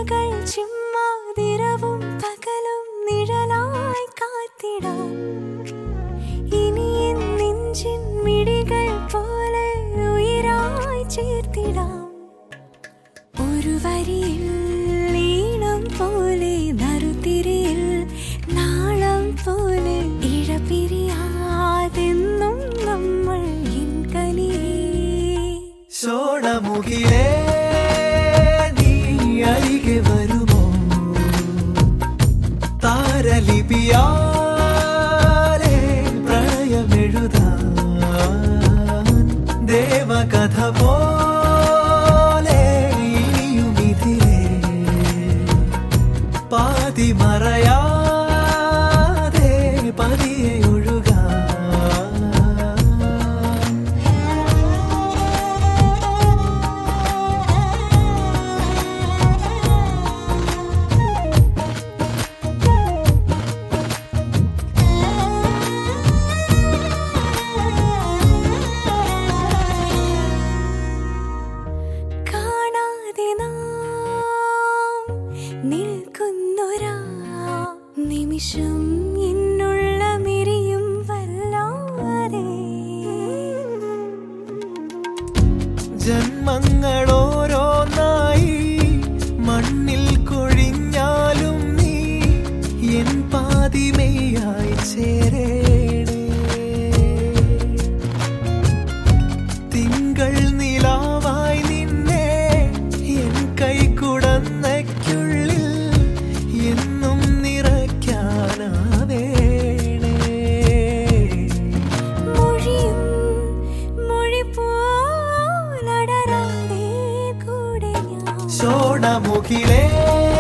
മിഴികൾ ചിമ്മാതിരവും പകലും നിഴലായി കാത്തിടാം ഇനി എൻ നെഞ്ചിൻ മിഴികൾ പോലെ ഉയരായി ചേർത്തിടാം ഒരു വരിയിൽ ഈണം പോലെ നറുതിരിയിൽ നാളം പോലെ ഇഴപിരിയാതെന്നും നമ്മൾ എൻ കനിയേ സോണമുഖിലേ നീ അരികെ വരുമോ താരലിപിയാലേ പ്രണയമെഴുതാൻ ദേവകഥ പോലെ ഇനിയുമിതിലേ പാതി മറയാതെ പതിയെ ഒഴുകാൻ കാണാതെ നാം നിൽക്കുന്നൊരാ നിമിഷം എന്നുള്ള മിരിയും വല്ലാതെ ജന്മങ്ങളോരോന്നായി മണ്ണിൽ കൊഴിഞ്ഞാലും നീ എൻ പാതിമയായി ചേരേണേ തിങ്കൾ നിലാവായി നിന്നെ എൻ കൈക്കുടന്നയ്ക്കുള്ളിൽ എന്നും നിറയ്ക്കാനാവേണേ മൊഴിയും മൊഴി പോലടരാതെ കൂടെ ഞാൻ സോണമുഖിലേ